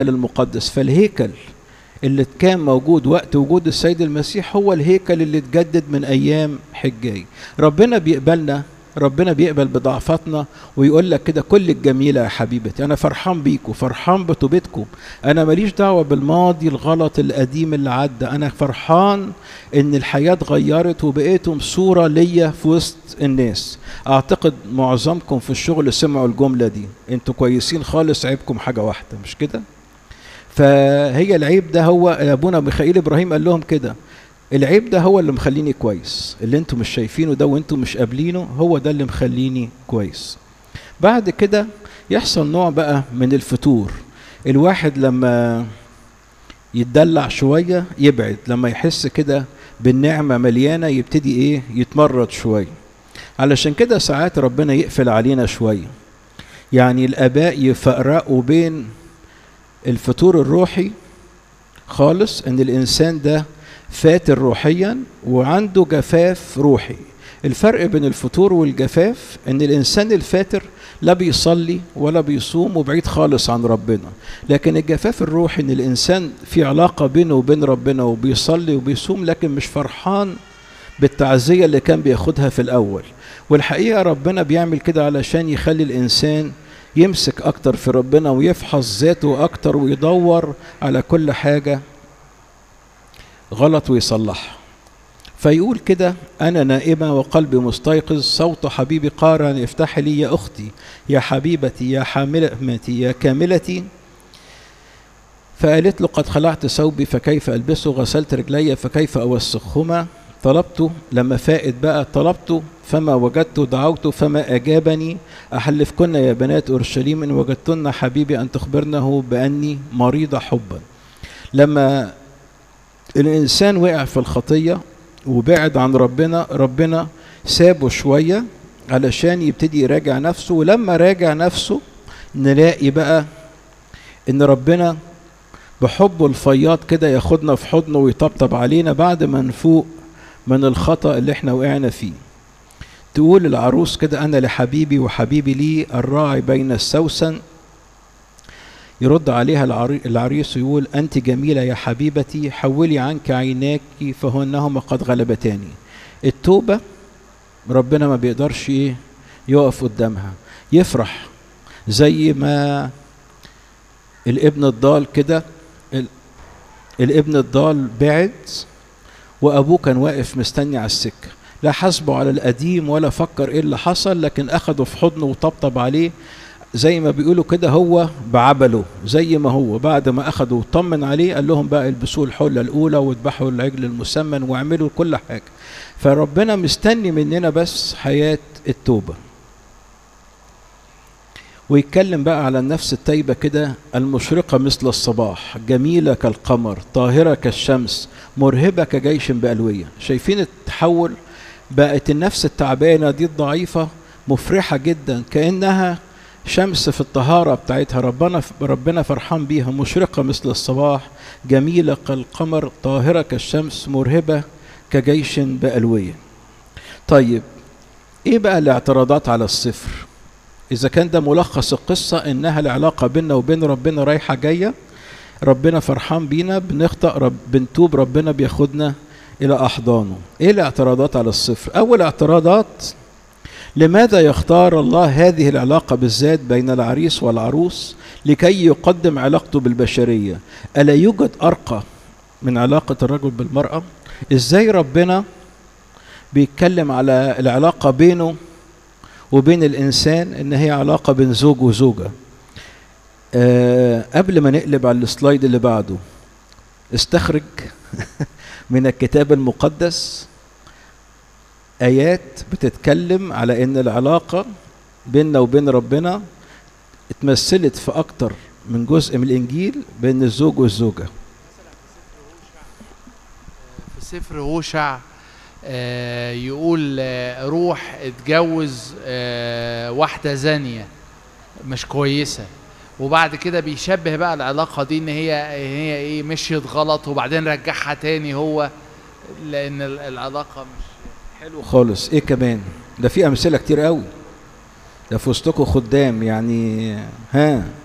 المقدس فالهيكل اللي كان موجود وقت وجود السيد المسيح هو الهيكل اللي اتجدد من ايام حجاي ربنا بيقبلنا ربنا بيقبل بضعفاتنا ويقول لك كده كل الجميلة يا حبيبتي أنا فرحان بيكم فرحان بتوبتكم أنا ماليش دعوة بالماضي الغلط القديم اللي عدى أنا فرحان إن الحياة اتغيرت وبقيتم صورة ليا في وسط الناس أعتقد معظمكم في الشغل سمعوا الجملة دي أنتوا كويسين خالص عيبكم حاجة واحدة مش كده فهي العيب ده هو أبونا ميخائيل إبراهيم قال لهم كده العيب ده هو اللي مخليني كويس اللي انتم مش شايفينه ده وانتم مش قابلينه هو ده اللي مخليني كويس بعد كده يحصل نوع بقى من الفتور الواحد لما يتدلع شوية يبعد لما يحس كده بالنعمة مليانة يبتدي ايه يتمرد شوية علشان كده ساعات ربنا يقفل علينا شوية يعني الآباء يفرقوا بين الفتور الروحي خالص ان الانسان ده فاتر روحيا وعنده جفاف روحي الفرق بين الفتور والجفاف ان الانسان الفاتر لا بيصلي ولا بيصوم وبعيد خالص عن ربنا لكن الجفاف الروحي ان الانسان في علاقه بينه وبين ربنا وبيصلي وبيصوم لكن مش فرحان بالتعزيه اللي كان بياخدها في الاول والحقيقه ربنا بيعمل كده علشان يخلي الانسان يمسك اكتر في ربنا ويفحص ذاته اكتر ويدور على كل حاجه غلط ويصلحها فيقول كده أنا نائمة وقلبي مستيقظ صوت حبيبي قارا افتح لي يا أختي يا حبيبتي يا حاملتي يا كاملتي فقالت له قد خلعت ثوبي فكيف ألبسه غسلت رجلي فكيف أوسخهما طلبت لما فائت بقى طلبت فما وجدت دعوت فما أجابني أحلفكن يا بنات أورشليم إن وجدتن حبيبي أن تخبرنه بأني مريضة حبا لما الإنسان وقع في الخطية وبعد عن ربنا ربنا سابه شوية علشان يبتدي يراجع نفسه ولما راجع نفسه نلاقي بقى إن ربنا بحبه الفياض كده ياخدنا في حضنه ويطبطب علينا بعد ما نفوق من الخطأ اللي احنا وقعنا فيه تقول العروس كده أنا لحبيبي وحبيبي لي الراعي بين السوسن يرد عليها العريس ويقول أنت جميلة يا حبيبتي حولي عنك عيناك فهنهما قد غلبتاني التوبة ربنا ما بيقدرش ايه يقف قدامها يفرح زي ما الابن الضال كده الابن الضال بعد وابوه كان واقف مستني على السكه لا حاسبه على القديم ولا فكر ايه اللي حصل لكن اخده في حضنه وطبطب عليه زي ما بيقولوا كده هو بعبله زي ما هو بعد ما اخذوا وطمن عليه قال لهم بقى البسوا الحله الاولى واذبحوا العجل المسمن واعملوا كل حاجه فربنا مستني مننا بس حياه التوبه ويتكلم بقى على النفس التايبة كده المشرقة مثل الصباح جميلة كالقمر طاهرة كالشمس مرهبة كجيش بألوية شايفين التحول بقت النفس التعبانة دي الضعيفة مفرحة جدا كأنها شمس في الطهارة بتاعتها ربنا ربنا فرحان بيها مشرقة مثل الصباح جميلة كالقمر طاهرة كالشمس مرهبة كجيش بألوية طيب ايه بقى الاعتراضات على الصفر اذا كان ده ملخص القصة انها العلاقة بيننا وبين ربنا رايحة جاية ربنا فرحان بينا بنخطأ رب بنتوب ربنا بياخدنا الى احضانه ايه الاعتراضات على الصفر اول اعتراضات لماذا يختار الله هذه العلاقة بالذات بين العريس والعروس لكي يقدم علاقته بالبشرية ألا يوجد أرقى من علاقة الرجل بالمرأة إزاي ربنا بيتكلم على العلاقة بينه وبين الإنسان إن هي علاقة بين زوج وزوجة أه قبل ما نقلب على السلايد اللي بعده استخرج من الكتاب المقدس آيات بتتكلم على إن العلاقة بيننا وبين ربنا اتمثلت في أكتر من جزء من الإنجيل بين الزوج والزوجة في سفر هوشع آه يقول آه روح اتجوز آه واحدة زانية مش كويسة وبعد كده بيشبه بقى العلاقة دي ان هي هي ايه مشيت غلط وبعدين رجعها تاني هو لان العلاقة مش حلو خالص ايه كمان ده في امثله كتير قوي ده في وسطكم خدام يعني ها